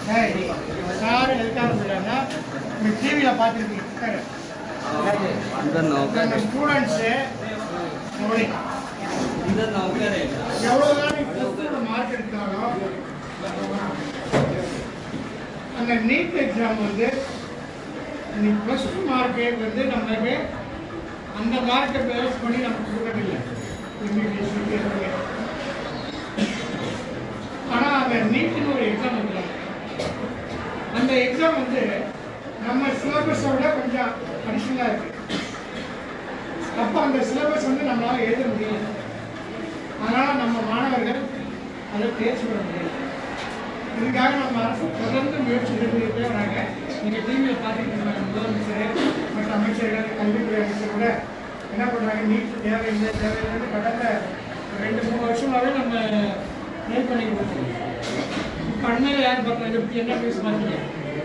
Sir எதுக்காக சொல்றாங்கன்னா நீங்கள் டிவியில் பார்த்துருக்கீங்க अंदर नौकर நம்ம ஸ்டூடெண்ட்ஸு अंदर नौकर है எவ்வளோதான் நீ மார்க் எடுத்தாலும் அந்த நீட் எக்ஸாம் வந்து நீ ப்ளஸ் டூ மார்க்கே வந்து நமக்கு அந்த மார்க்கை பேஸ் பண்ணி நமக்கு கொடுக்கறதில்லை இங்கிலீஷ் ஆனால் அந்த நீட்டுன்னு ஒரு எக்ஸாம் வைக்கிறாங்க அந்த எக்ஸாம் வந்து நம்ம சிலபஸை விட கொஞ்சம் அடிஷனலாக இருக்குது அப்போ அந்த சிலபஸ் வந்து நம்மளால் எழுத முடியல அதனால் நம்ம மாணவர்கள் அதை தேர்ச்சி பெற முடியல இதுக்காக நம்ம அரசு தொடர்ந்து முயற்சி எடுத்துக்கிட்டே வராங்க நீங்கள் டிவியில் பார்த்துட்டு இருக்காங்க முதலமைச்சர் மற்ற அமைச்சர்கள் கல்வித்துறை அமைச்சர் கூட என்ன பண்ணுறாங்க நீட் தேவையில்லை தேவையில்லைன்னு கடந்த ரெண்டு மூணு வருஷமாகவே நம்ம மேல் பண்ணி கொடுத்தோம் இப்போ அண்மையில் யார் பார்த்தாங்க இதை பற்றி என்ன நியூஸ் பார்த்தீங்க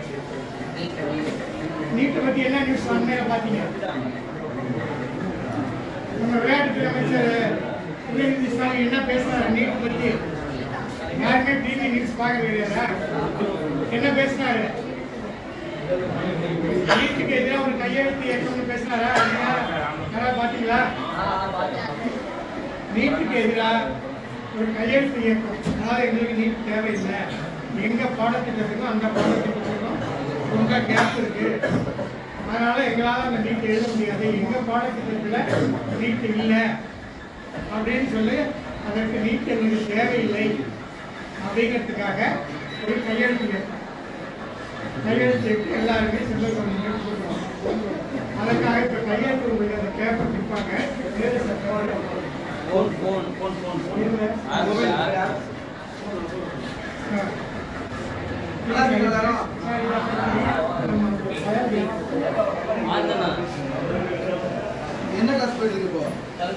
நீட்டை பற்றி என்ன நியூஸ் அண்மையில் பார்த்தீங்க நம்ம விளையாட்டுத்துறை அமைச்சர் உதயநிதி ஸ்டாலின் என்ன பேசினாரு நீட் பற்றி யாருமே டிவி நியூஸ் பார்க்க கிடையாதா என்ன பேசினாரு நீட்டுக்கு எதிராக ஒரு கையெழுத்து இயக்கம்னு பேசினாரா நீங்க யாராவது பார்த்தீங்களா நீட்டுக்கு எதிராக ஒரு கையெழுத்து இயக்கம் அதாவது எங்களுக்கு நீட் தேவையில்லை எங்க பாடத்திட்டத்துக்கும் அந்த பாடத்திட்டத்துக்கும் ரொம்ப கேப் இருக்கு அதனால எங்களால் அந்த நீட் எழுத முடியாது எங்க பாடத்திட்டத்தில் நீட் இல்லை அப்படின்னு சொல்லி அதற்கு நீட் எங்களுக்கு தேவையில்லை அப்படிங்கிறதுக்காக ஒரு கையெழுத்து இயக்கம் கையெழுத்து இயக்கம் எல்லாருமே செல்ல கொடுக்குறோம் அதற்காக இப்போ கையெழுத்து உங்களுக்கு அந்த பேப்பர் கொடுப்பாங்க வேறு சட்டம் फोन फोन फोन फोन இருங்க. आंजना என்ன கிளாஸ் போயிட்டு இருக்கு இப்போ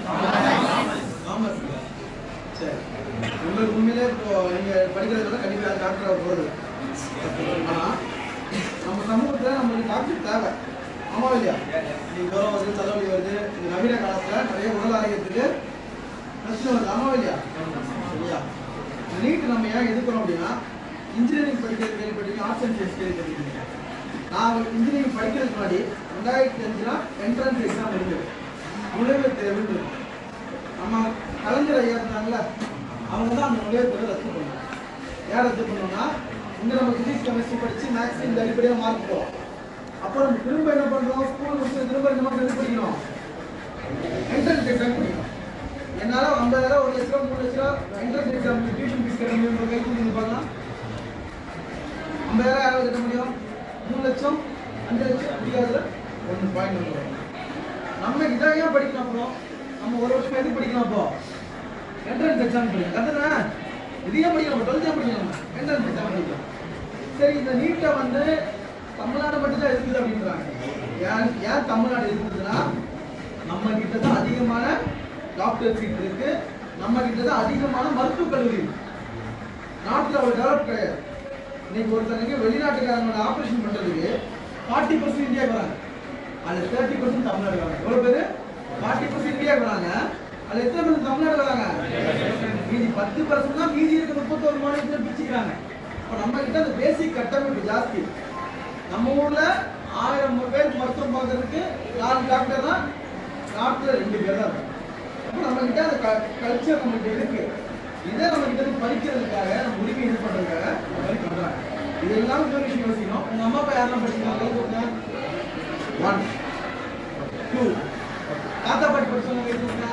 காமர்ஸ் சரி உங்களுக்கு உண்மையிலே இப்போ நீங்க படிக்கிறதுல கண்டிப்பா யாரும் டாக்டர் ஆக போறது ஆனா நம்ம சமூகத்துல நம்மளுக்கு டாக்டர் தேவை ஆமா இல்லையா நீ கௌரவம் வருது தலைவலி வருது இந்த நவீன காலத்துல நிறைய உடல் ஆரோக்கியத்துக்கு பிரச்சனை வருது ஆமா இல்லையா சரியா நீட் நம்ம ஏன் எதிர்க்கிறோம் அப்படின்னா இன்ஜினியரிங் படிக்கிறது கேள்விப்பட்டிருக்கீங்க ஆர்ட்ஸ் அண்ட் சயின்ஸ் கேள்விப்பட்டிருக்கீங்க நான் இன்ஜினியரிங் படிக்கிறதுக்கு முன்னாடி ரெண்டாயிரத்தி அஞ்சுல என்ட்ரன்ஸ் எக்ஸாம் இருந்தது நுழைவுத் தேர்வுன்னு இருக்கும். நம்ம கலைஞர் ஐயா இருந்தாங்கல்ல அவங்க தான் அந்த நுழைவுத் தேர்வை ரத்து பண்ணாங்க யார் ரத்து பண்ணோம்னா இங்க நம்ம பிசிக்ஸ் கெமிஸ்ட்ரி படிச்சு மேக்ஸ் இந்த அடிப்படையாக மார்க் போகிறோம் அப்போ நம்ம திரும்ப என்ன பண்றோம் ஸ்கூல் முடிச்சு திரும்ப என்ன மாதிரி எது படிக்கணும் என்ட்ரன்ஸ் எக்ஸாம் படிக்கணும் என்னால ஐம்பதாயிரம் ஒரு லட்ச ரூபா மூணு லட்ச ரூபா என்ட்ரன்ஸ் எக்ஸாம் டியூஷன் ஃபீஸ் கட்ட முடியும் கை கொடுத்து பார்க்கலாம் ஐம்பதாயிரம் யாராவது கட்ட முடியும் மூணு லட்சம் அஞ்சு லட்சம் முடியாதுல ஒன்று பாயிண்ட் ஒன்று நம்ம இதை ஏன் படிக்கணும் அப்புறம் நம்ம ஒரு வருஷம் எது படிக்கலாம் அப்போ என்ட்ரன்ஸ் எக்ஸாம் படிக்கலாம் கத்துனா இது ஏன் படிக்கணும் டுவெல்த் ஏன் படிக்கணும் என்ட்ரன்ஸ் எக்ஸாம் படிக்கலாம் சரி இந்த நீட்டை வந்து தமிழ்நாடு மட்டும் தான் இருக்குது அப்படின்றாங்க ஏன் ஏன் தமிழ்நாடு இருக்குதுன்னா நம்ம கிட்ட தான் அதிகமான டாக்டர் சீட் இருக்கு நம்ம கிட்ட தான் அதிகமான மருத்துவக் கல்லூரி இருக்கு நாட்டில் அவ்வளோ டெவலப் கிடையாது இன்னைக்கு ஒருத்தனுக்கு வெளிநாட்டுக்காரங்களோட ஆப்ரேஷன் பண்றதுக்கு ஃபார்ட்டி பர்சன்ட் இந்தியா வராங்க அதுல தேர்ட்டி பர்சன்ட் தமிழ்நாடு வராங்க எவ்வளவு பேரு ஃபார்ட்டி பர்சன்ட் இந்தியா வராங்க அதுல எத்தனை பர்சன்ட் தமிழ்நாடு வராங்க மீதி பத்து பர்சன்ட் தான் மீதி இருக்க முப்பத்தோரு மாநிலத்தில் பிரிச்சுக்கிறாங்க இப்போ நம்ம கிட்ட அந்த பேசிக் கட்டமைப்பு ஜாஸ்தி நம்ம ஊர்ல ஆயிரம் பேர் மருத்துவம் பார்க்கறதுக்கு நாலு டாக்டர் தான் நாட்டில் ரெண்டு பேர் தான் இருக்காங்க அப்போ நம்ம கிட்ட அந்த கல்ச்சர் நம்ம கிட்ட இருக்கு இதை நம்ம கிட்ட இருந்து பறிக்கிறதுக்காக நம்ம உரிமை இது பண்றதுக்காக இந்த மாதிரி பண்றாங்க இது எல்லாம் இன்னொரு விஷயம் யோசிக்கணும் உங்க அம்மா அப்பா யாரெல்லாம் படிச்சிருக்காங்க ஒன் டூ தாத்தா பாட்டி படிச்சவங்க கை தூக்குங்க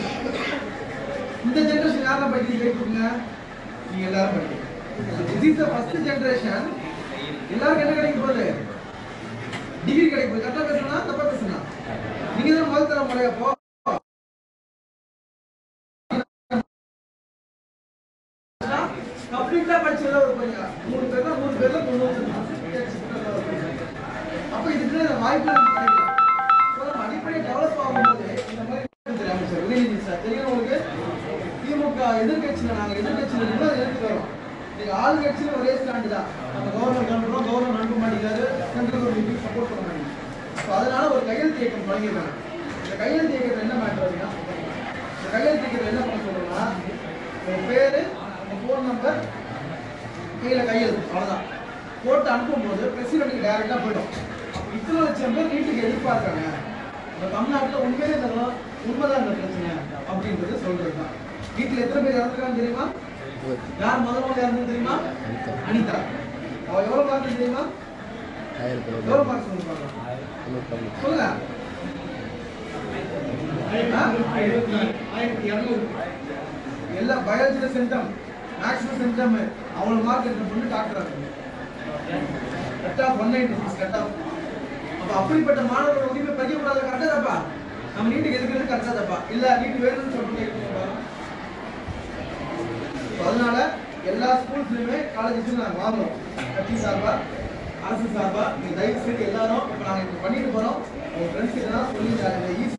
இந்த ஜெனரேஷன் யாரெல்லாம் படிக்கிறீங்க கை தூக்குங்க நீங்க எல்லாரும் படிக்கிறீங்க this is the first generation எல்லாருக்கும் என்ன கிடைக்க போகுது டிகிரி கிடைக்க போகுது கரெக்டா பேசணும் தப்பா பேசணும் நீங்க தான் முதல் தர முறையா போ கம்ப்ளீட்டா படிச்சதா ஒரு பையன் மூணு பேர்ல மூணு பேர்ல தொண்ணூறு அப்ப இதுக்கு வாய்ப்பு நமக்கு கிடைக்கல So, நம்ம அடிப்படை டெவலப் ஆகும்போது இந்த மாதிரி திரு அமைச்சர் உதயநிதி சார் தெரியும் உங்களுக்கு திமுக எதிர்கட்சியில நாங்க எதிர்கட்சியில இருந்தா எதிர்த்து வரோம் நீங்க ஆளுங்கட்சியில ஒரே ஸ்டாண்டு தான் நம்ம கவர்னர் கவர்னர் கவர்னர் அனுப்ப மாட்டேங்காரு சென்ட்ரல் கவர்மெண்ட் சப்போர்ட் பண்ண மாட்டேங்குது So, அதனால ஒரு கையெழுத்து இயக்கம் தொடங்கியிருக்காங்க இந்த கையெழுத்து இயக்கத்தில் என்ன மேட்டர் அப்படின்னா இந்த கையெழுத்து இயக்கத்தில் என்ன பண்ண சொல்றோம்னா உங்க பேரு உங்க ஃபோன் நம்பர் கையில கையெழுத்து அவ்வளவுதான் போட்டு அனுப்பும்போது பிரசிடென்ட்டுக்கு டைரக்டாக போயிடும் அப்போ இத்தனை லட்சம் பேர் நீட்டுக்கு எதிர்பார்க்காங்க நம்ம தமிழ்நாட்டில் உண்மையிலே இந்த உண்மைதான் இந்த பிரச்சனை அப்படின்றது சொல்றது தான் வீட்டில் எத்தனை பேர் இறந்துருக்காங்க தெரியுமா யார் முதல் முதல்ல இறந்தது தெரியுமா அனிதா அவ எவ்வளவு மார்க் தெரியுமா எவ்வளவு மார்க் சொல்லுவாங்க சொல்லுங்க ஆயிரத்தி ஆயிரத்தி இரநூறு எல்லா பயாலஜில சென்டம் மேக்ஸிமம் சென்டம் அவ்வளவு மார்க் எடுத்த பொண்ணு டாக்டர் ஆகுது cut off one ninety six cut off அப்ப அப்படிப்பட்ட மாணவர்கள் உரிமை பறிக்கக்கூடாது கரெக்டா தப்பா நம்ம நீட்டுக்கு எதுக்கிறது கரெக்டா தப்பா இல்ல நீட்டு வேணும்னு சொல்லிட்டு இருக்கீங்க பாருங்க. So, அதனால எல்லா ஸ்கூல்ஸ்லயுமே காலேஜஸ்லயும் நாங்க வாங்குறோம் கட்சி சார்பா அரசு சார்பா நீங்க தயவு செய்து எல்லாரும் இப்ப நாங்க இப்ப பண்ணிட்டு போறோம் உங்க ஃப்ரெண்ட்ஸ் கிட்ட சொல்லி இந்த ஈஸி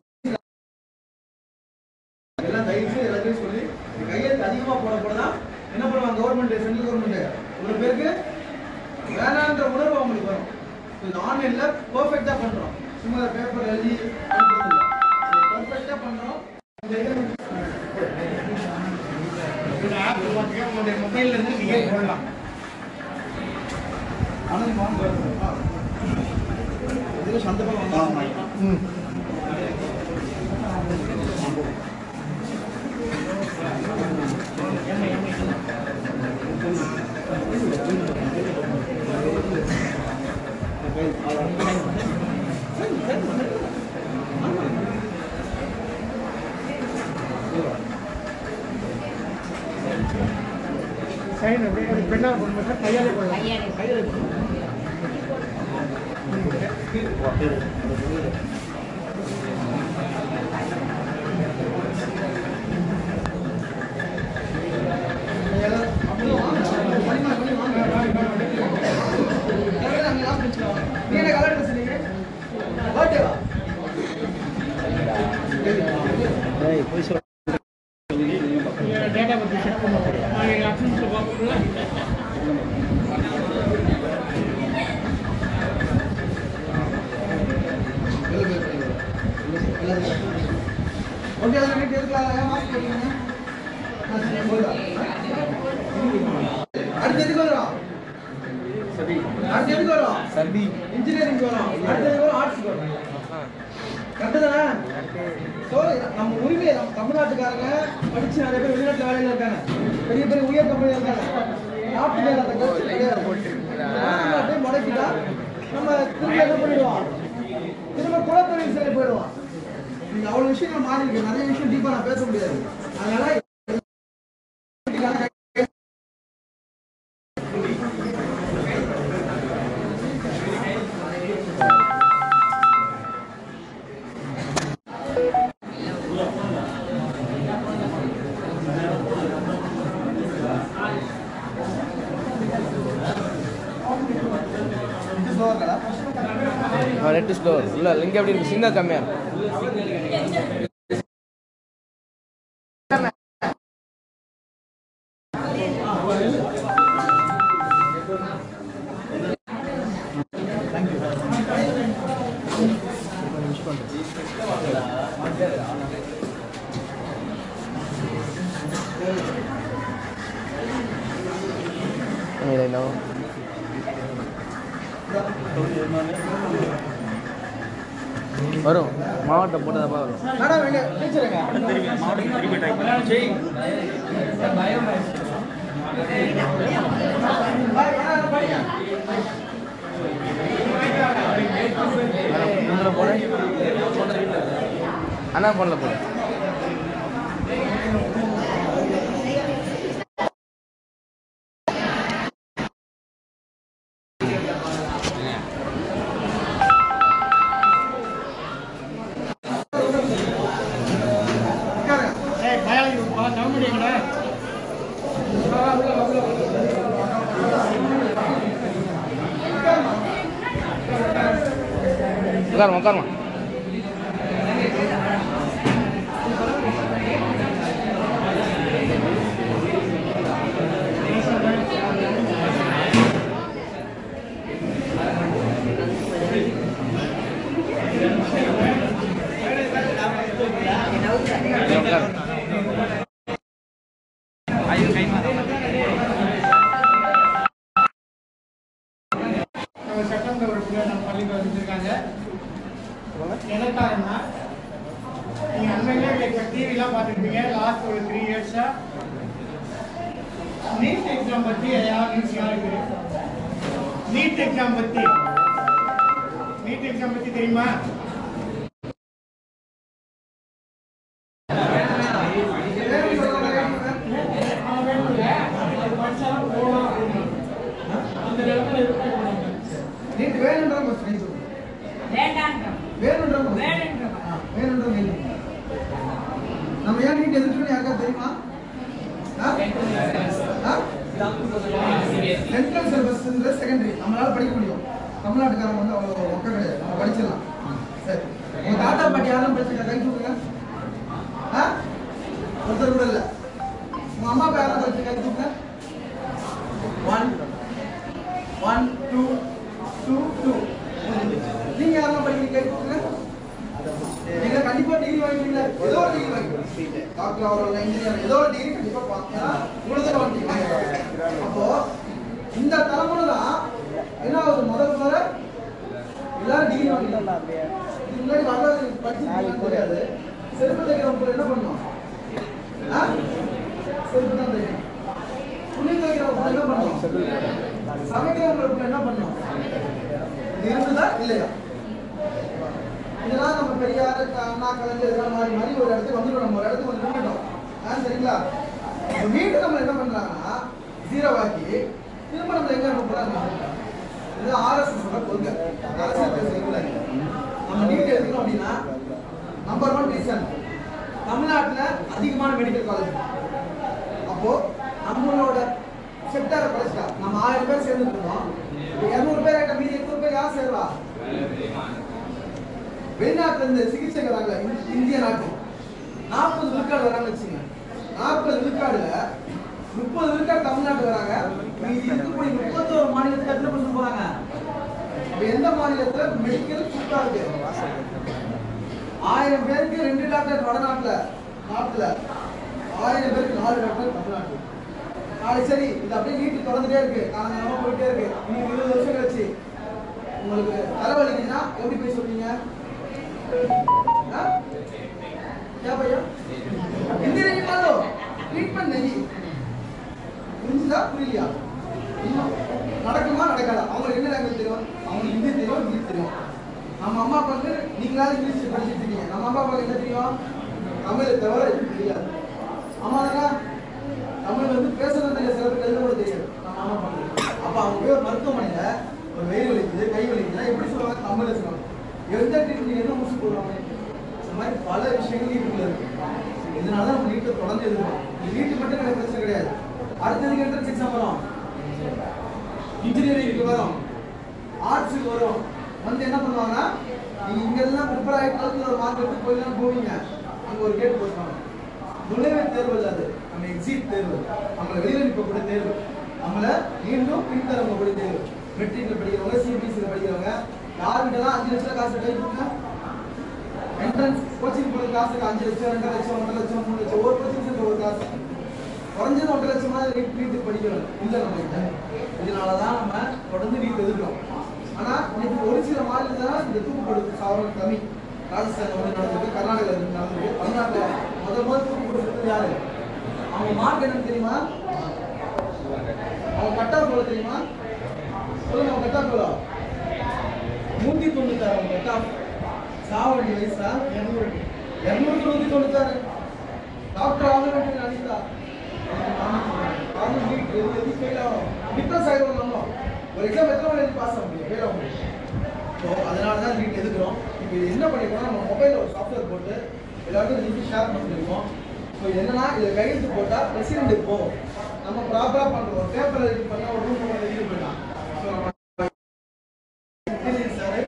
எல்லாம் தயவு செய்து எல்லாத்தையும் சொல்லி இந்த கையெழுத்து அதிகமா போட போட தான் என்ன பண்ணுவாங்க கவர்மெண்ட் சென்ட்ரல் கவர்மெண்ட் ஒரு பேருக்கு வேணான்ற உணர்வு அவங்களுக்கு வரும் So, இது ஆன்லைன்ல பெர்ஃபெக்ட்டா பண்றோம் சும்மா பேப்பர் எழுதி பெர்ஃபெக்ட்டா பண்றோம் இந்த ஆப் பார்த்துக்க உங்களுடைய மொபைல்ல இருந்து நீங்க போடலாம் ஆனந்த் வாங்க இதுல சந்த பக்கம் வந்தாங்க சைன் அப்படியே அது பெண்ணால் பண்ணும்போது கையாலே போடலாம் கையாலே டேட்டா பற்றி செக் பண்ண போகிறோம் நான் எங்கள் அட்டன்ஸில் பார்க்கணும்ல ஓகே அதில் நீட் எடுக்கலாம் ஏன் மாஸ்க் போட்டுருங்க நான் சரி, போதும். அடுத்து எதுக்கு வரும் அடுத்து எதுக்கு வரும் சபி இன்ஜினியரிங் வரும் அடுத்து எதுக்கு வரும் ஆர்ட்ஸ் வரும் கரெக்டு தானே ஸோ நம்ம உரிமையை நம்ம தமிழ்நாட்டுக்காரங்க படிச்சு நிறைய பேர் வெளிநாட்டில் வேலையில் இருக்காங்க பெரிய பெரிய உயர் கம்பெனியில் இருக்காங்க நாட்டு மேல அந்த கருத்து கிடையாது நம்ம அப்படியே முடக்கிட்டா நம்ம திரும்ப என்ன பண்ணிடுவோம் திரும்ப குலத்தொழில் சரி போயிடுவோம் நீங்க அவ்வளவு விஷயங்கள் மாறி இருக்கு நிறைய விஷயம் டீப்பா நான் பேச முடியாது அதனால இது slow இருக்கா? நெட் ஸ்டோர் இல்லை லிங்க் எப்படி இருக்கு சின்ன கம்மியாக இருக்கும் இல்லை இல்லை வரும் மாவட்டம் போட்டதப்பா வரும் மேடம் எங்க டீச்சருங்க இதில் போனேன் அண்ணா ஃபோனில் போனேன் ஏய் பயாலஜி கவர்மெண்ட் எங்கடா உட்காருமா உட்காருமா உட்காரு நம்ம சட்டமன்ற உறுப்பினர் நம்ம பள்ளிக்கு வந்துருக்காங்க எதற்காகன்னா நீங்கள் அண்மையிலே இப்போ டிவிலாம் பார்த்துருப்பீங்க லாஸ்ட் ஒரு த்ரீ இயர்ஸாக நீட் எக்ஸாம் பற்றி யார் நியூஸ் யாருக்கு நீட் எக்ஸாம் பற்றி நீட் எக்ஸாம் பற்றி தெரியுமா அவன் வேணும்ல, அது படிச்சாலும் போகலாம் அப்படின்னு. அந்த நிலத்துல இருக்கக்கூடாது நீட் வேணுன்றவங்க கை தூக்கு. வேண்டான்றோம் வேணுன்றவங்க வேணுன்றோம் ஆ, வேணுன்றவங்க கை தூக்கு. நம்ம ஏன் நீட் எதிர்க்கணும் யாருக்கா தெரியுமா என்ட்ரன்ஸ் சிலபஸ் செகண்டரி நம்மளால படிக்க முடியும் தமிழ்நாட்டுக்காரங்க வந்து அவ்வளோ ஒக்க கிடையாது நம்ம படிச்சிடலாம் சரி உங்க தாத்தா பாட்டி யாரும் படிச்சிருக்கா கை தூக்குங்க ஆ ஒருத்தர் கூட இல்லை உங்க அம்மா அப்பா யாரும் படிச்சு கை தூக்குங்க one one two two two நீங்க யாரெல்லாம் படிக்கிறீங்க கை தூக்குங்க நீங்க கண்டிப்பா டிகிரி வாங்குவீங்க ஏதோ ஒரு டிகிரி வாங்குவீங்க டாக்டர் ஆகிறவங்க இன்ஜினியர் ஏதோ ஒரு டிகிரி கண்டிப்பா வாங்க உங்களுக்கு வாங்கிட்டீங்க அப்போ இந்த தலைமுறை தான் என்ன ஆகுது முதல் முறை எல்லாரும் டிகிரி வாங்கிட்டாங்க இதுக்கு முன்னாடி வரலாறு படிச்சு தெரியாது செருப்பு தைக்கிறவங்க என்ன பண்ணணும் ஆ? செருப்பு தான் தைக்கணும் துணி தைக்கிறவங்க என்ன பண்ணணும் சமைக்கிறவங்களுக்கு என்ன பண்ணணும் இது இருக்குதா இல்லையா இதெல்லாம் நம்ம பெரியார் க- அண்ணா கலைஞர் இதெல்லாம் மாறி மாறி ஒரு இடத்துக்கு வந்துடும் நம்ம ஒரு இடத்துக்கு வந்து நின்றுட்டோம் ஆ சரிங்களா இப்போ மீண்டும் நம்ம என்ன பண்றாங்கன்னா ஜீரோ ஆக்கி திரும்ப நம்ம எங்க அனுப்புறாங்க இது ஆர்எஸ்எஸ் கொள்கை அரசியல் பேசுறதுல நம்ம நீட் எடுக்கணும் அப்படின்னா நம்பர் ஒன் ரீசன் தமிழ்நாட்டுல அதிகமான மெடிக்கல் காலேஜ் அப்போ நம்மளோட செக்டாரை குறைச்சிட்டா நம்ம ஆயிரம் பேர் சேர்ந்துட்டு இருக்கோம் இரநூறு பேர் ஆகிட்ட மீதி எட்நூறு பேர் யார் சேர்வா வெளிநாட்டுல இருந்து சிகிச்சை வராங்க இந்~ இந்திய நாட்டு நாற்பது விழுக்காடு வராங்க வச்சுங்க நாற்பது விழுக்காடுல முப்பது விழுக்காடு தமிழ்நாட்டு வராங்க மீதி இருக்கக்கூடிய முப்பத்தோரு மாநிலத்துக்கு எத்தனை பர்சன்ட் போறாங்க அப்ப எந்த மாநிலத்துல மெடிக்கல் சூப்பரா இருக்கு ஆயிரம் பேருக்கு ரெண்டு டாக்டர் வடநாட்டுல நாட்டுல ஆயிரம் பேருக்கு நாலு டாக்டர் தமிழ்நாட்டுல நாளைக்கு சரி இது அப்படியே நீட்டு தொடர்ந்துட்டே இருக்கு காலங்காலமா போயிட்டே இருக்கு இன்னும் இருபது வருஷம் கழிச்சு உங்களுக்கு தலைவலிக்குதுன்னா எப்படி போய் சொல்றீங்க ஆ? क्या भैया हिंदी नहीं मानो ट्रीटमेंट नहीं புரிஞ்சுதா புரியலையா இன்னும் நடக்குமா நடக்காதா அவங்களுக்கு என்ன லாங்குவேஜ் தெரியும் அவங்களுக்கு ஹிந்தி தெரியும் இங்கிலீஷ் தெரியும் நம்ம அம்மா அப்பாவுக்கு நீங்களாவது இங்கிலீஷ் படிச்சுட்டு இருக்கீங்க நம்ம அம்மா அப்பாவுக்கு என்ன தெரியும் தமிழை தவிர எதுவும் தெரியாது ஆமா தானே தமிழ் வந்து பேசுறது தெரியாது சில பேருக்கு எழுத கூட தெரியாது நம்ம அம்மா அப்பாவுக்கு அப்ப அவங்க போய் ஒரு மருத்துவமனையில ஒரு வெயில் வலிக்குது கை வலிக்குதுன்னா எப்படி சொல்லுவாங்க தமிழ்ல சொல்லுவாங்க எந்த ட்ரீட்மெண்ட் என்ன ஊசி போடுவாங்க இந்த மாதிரி பல விஷயங்கள் வீட்டுக்குள்ள இருக்கு இதனால தான் நம்ம வீட்டை தொடர்ந்து எழுதுறோம் இது வீட்டு மட்டும் எனக்கு பிரச்சனை கிடையாது அடுத்ததுக்கு என்ட்ரன்ஸ் எக்ஸாம் வரும் இன்ஜினியரிங்க்கு வரும் ஆர்ட்ஸுக்கு வரும் வந்து என்ன பண்ணுவாங்கன்னா நீங்க இங்க எல்லாம் ப்ரிப்பேர் ஆகி டுவெல்த்ல ஒரு மார்க் எடுத்து போய் போவீங்க அங்க ஒரு கேட் போட்டுருவாங்க நுழைவு தேர்வு இல்ல அது நம்ம எக்ஸிட் தேர்வு நம்மளை வெளியில நிற்கக்கூடிய தேர்வு நம்மளை மீண்டும் பின்தரவக்கூடிய தேர்வு மெட்ரிக்ல படிக்கிறவங்க சிபிஎஸ்சியில் படிக்கிறவங்க யாருக்கிட்ட தான் அஞ்சு லட்சம் காசு கை கொடுங்க என்ட்ரன்ஸ் கோச்சிங் போகிற காசுக்கு அஞ்சு லட்சம் ரெண்டு லட்சம் ஒன்றரை லட்சம் மூணு லட்சம் ஒரு கோச்சிங் சென்டர் ஒரு காசு குறைஞ்சது ஒன்றரை லட்சமா நீட் நீட்டு படிக்கணும் இல்லை நம்ம கிட்ட இதனால தான் நம்ம தொடர்ந்து நீட் எதிர்க்கிறோம் ஆனா இன்னைக்கு ஒரு சில மாநிலத்தில் தான் இந்த தூக்கு கொடுத்து சாவரம் கம்மி ராஜஸ்தான் வந்து நடந்திருக்கு கர்நாடகா நடந்திருக்கு தமிழ்நாட்டில் முதல் முதல் தூக்கு கொடுத்தது யாரு அவங்க மார்க் என்னன்னு தெரியுமா அவங்க கட்டா போல தெரியுமா சொல்லுங்க அவங்க கட்டா போல நூத்தி தொண்ணூத்தாறு அவங்க கட்டா சாவ வேண்டிய வயசா இருநூறு இருநூத்தி நூத்தி தொண்ணூத்தாறு டாக்டர் ஆக வேண்டிய அனிதா டிஃபரன்ஸ் ஆகிடும் நம்ம ஒரு எக்ஸாம் எத்தனை மணி பாஸ் ஆக முடியும் ஃபெயில் ஆக முடியும் ஸோ அதனால தான் நீட் எதுக்குறோம் இப்போ இது என்ன பண்ணிருக்கோம் நம்ம மொபைலில் ஒரு சாஃப்ட்வேர் போட்டு எல்லாருக்கும் லிங்க் ஷேர் பண்ணிருக்கோம் ஸோ என்னன்னா இதை கையெழுத்து போட்டால் பிரசிடென்ட்டுக்கு போகும் நம்ம ப்ராப்பராக பண்ணுறோம் பேப்பர் எழுதி பண்ணால் ஒரு ரூம் எழுதி போயிடலாம் ஸோ நம்ம சார்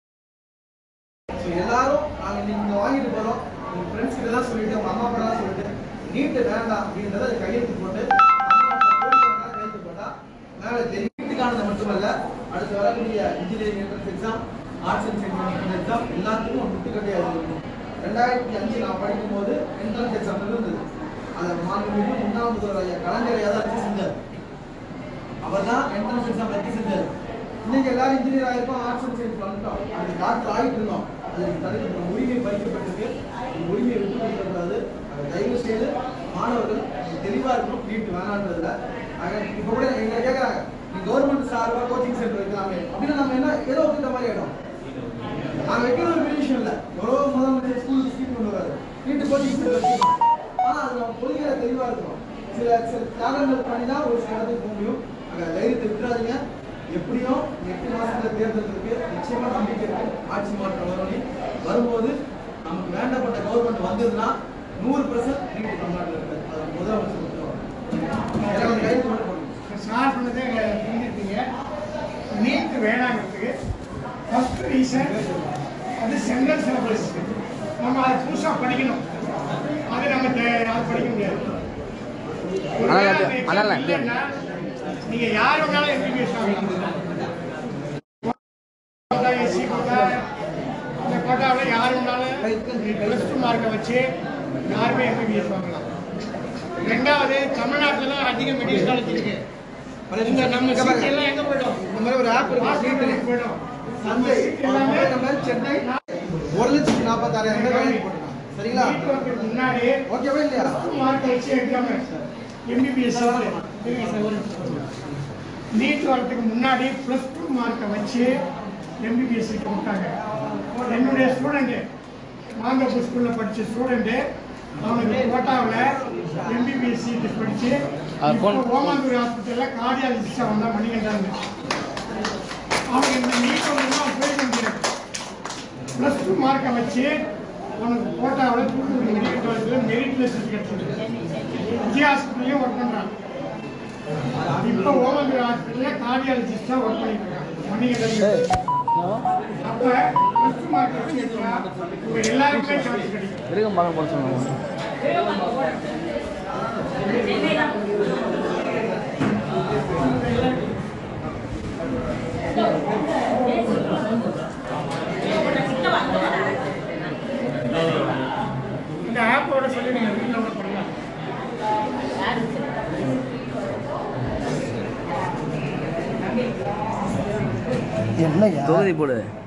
ஸோ எல்லாரும் நாங்கள் நீங்கள் வாங்கிட்டு போகிறோம் உங்கள் ஃப்ரெண்ட்ஸ் கிட்டலாம் சொல்லிட்டு உங்கள் அம்மா அப்பா சொல்லிட்டு நீட்டு வேண்டாம் அப்படின்றத அதை கையெழுத்து போட்டு தமிழ்நாட்டுல கோடிக்கணக்கான கையெழுத்து போட்டா மேலே தெரியும் நீட்டுக்கானது மட்டுமல்ல அடுத்து வரக்கூடிய engineering entrance exam arts and science exam எல்லாத்துக்கும் ஒரு முட்டுக்கட்டையாக இருக்கும் ரெண்டாயிரத்தி அஞ்சு நான் படிக்கும் போது என்ட்ரன்ஸ் எக்ஸாம் இருந்தது அதை மாண்புமிகு முன்னாள் முதல்வர் ஐயா கலைஞர் ஐயா தான் ரத்து செஞ்சார் அவர் தான் என்ட்ரன்ஸ் எக்ஸாம் ரத்து செஞ்சார் இன்னைக்கு எல்லாரும் இன்ஜினியர் ஆயிருக்கோம் ஆர்ட்ஸ் அண்ட் சயின்ஸ் வந்துட்டோம் அது டாக்டர் ஆகிட்டு இருந்தோம் அதுக்கு தடுக்க நம்ம உரிமை பறிக்கப்பட்டிருக்கு இந்த உரிமையை விட்டு கொடுக்கக்கூடாது அதை தயவு செய்து மாணவர்கள் நீங்க தெளிவா இருக்கணும் வீட்டு வேணான்றதுல ஆக இப்போ கூட எங்களை கேட்குறாங்க நீ கவர்மெண்ட் சார்பாக கோச்சிங் சென்டர் வைக்கலாமே அப்படின்னா நம்ம என்ன ஏதோ ஒத்துக்கிட்ட மாதிரி ஆயிடும் நாங்க வைக்கிறது ஒரு பெரிய விஷயம் இல்ல எவ்வளோ முதலமைச்சர் ஸ்கூலுக்கு ஸ்கீம் கொண்டு வராரு வீட்டு கோச்சிங் சென்டர் வச்சுக்கணும் ஆனா அது நம்ம கொள்கையில தெளிவா இருக்கணும் சில சில தியாகங்கள் பண்ணி தான் ஒரு சில இடத்துக்கு போக முடியும் அங்க தைரியத்தை விட்டுறாதீங்க எப்படியும் எட்டு மாசத்துல தேர்தல் இருக்கு நிச்சயமா நம்பிக்கை இருக்கு ஆட்சி மாற்றம் வரும் வரும்போது நமக்கு வேண்டப்பட்ட கவர்மெண்ட் வந்ததுன்னா நூறு பர்சன்ட் நீட்டு தமிழ்நாட்டில் இருக்கு அது முதலமைச்சர் உத்தரவாதம். எல்லாரும் கைது மட்டும் பண்ணுங்க சார் சொன்னதே புரிஞ்சிருப்பீங்க நீட் வேணாங்கிறதுக்கு ஃபர்ஸ்ட் ரீசன் அது சென்ட்ரல் சிலபஸ் நம்ம அதை புதுசாக படிக்கணும் அது நம்ம தே- அது படிக்க முடியாது அதனால அது- அதனால அது- இல்லைன்னா நீங்க யார் வேணாலும் எம்பிபிஎஸ் ஆகலாம் கோட்டா, எஸ்சி கோட்டா இந்த கோட்டாவில் யார் வேணாலும் ப்ளஸ் டூ மார்க்கை வச்சு யாருமே எம்பிபிஎஸ் வாங்கலாம் ரெண்டாவது தமிழ்நாட்டில் தான் அதிக மெடிக்கல் காலேஜ் இருக்கு இந்த நம்ம சீட் எல்லாம் எங்க போயிடும் இந்த மாதிரி ஒரு ஆப் இருக்கு ஹாஸ்பிட்டலுக்கு போயிடும் சந்தை சீட் எல்லாமே நம்ம சென்னை ஒரு லட்சத்தி நாற்பத்தாறாயிரம் பேர் வேலைக்கு போட்டுருக்காங்க சரிங்களா நீட் வரதுக்கு முன்னாடி ஓகேவா இல்லையா மார்க் வச்சு எக்ஸாம் எம்பிபிஎஸ் நீட் வரதுக்கு முன்னாடி ப்ளஸ் டூ மார்க்கை வச்சு எம்பிபிஎஸ் சீட் கொடுத்தாங்க என்னுடைய ஸ்டூடெண்ட்டு மாங்கப்பூர் ஸ்கூலில் படித்த ஸ்டூடெண்ட்டு அவனுக்கு கோட்டாவில் எம்பிபிஎஸ் சீட்டு படித்து அது போன்- ஓமாந்தூர் ஹாஸ்பிட்டலில் கார்டியாலஜிஸ்டாக வந்தால் மணிகண்டாங்க அவனுக்கு இந்த நீட் வந்து அவன் போயிட முடியாது ப்ளஸ் டூ மார்க்கை வச்சு அவனுக்கு கோட்டாவில் தூத்துக்குடி மெடிக்கல் காலேஜில் மெரிட் லிஸ்ட் கிடைச்சது விஜய் ஹாஸ்பிட்டல்லையும் ஒர்க் பண்ணுறான் இப்போ ஓமந்திர ஹாஸ்பிட்டலில் கார்டியாலஜிஸ்டாக ஒர்க் பண்ணிட்டு இருக்கான் மணிகண்டன் அப்போ ப்ளஸ் டூ மார்க் வச்சு எடுத்தா உங்க எல்லாருக்குமே சான்ஸ் கிடைக்கும் இருக்க மகன் போட சொன்னாங்க இந்த ஆப்போட சொல்லி நீங்கள் வீட்டில் கூட பண்ணலாம் தொகுதி போடு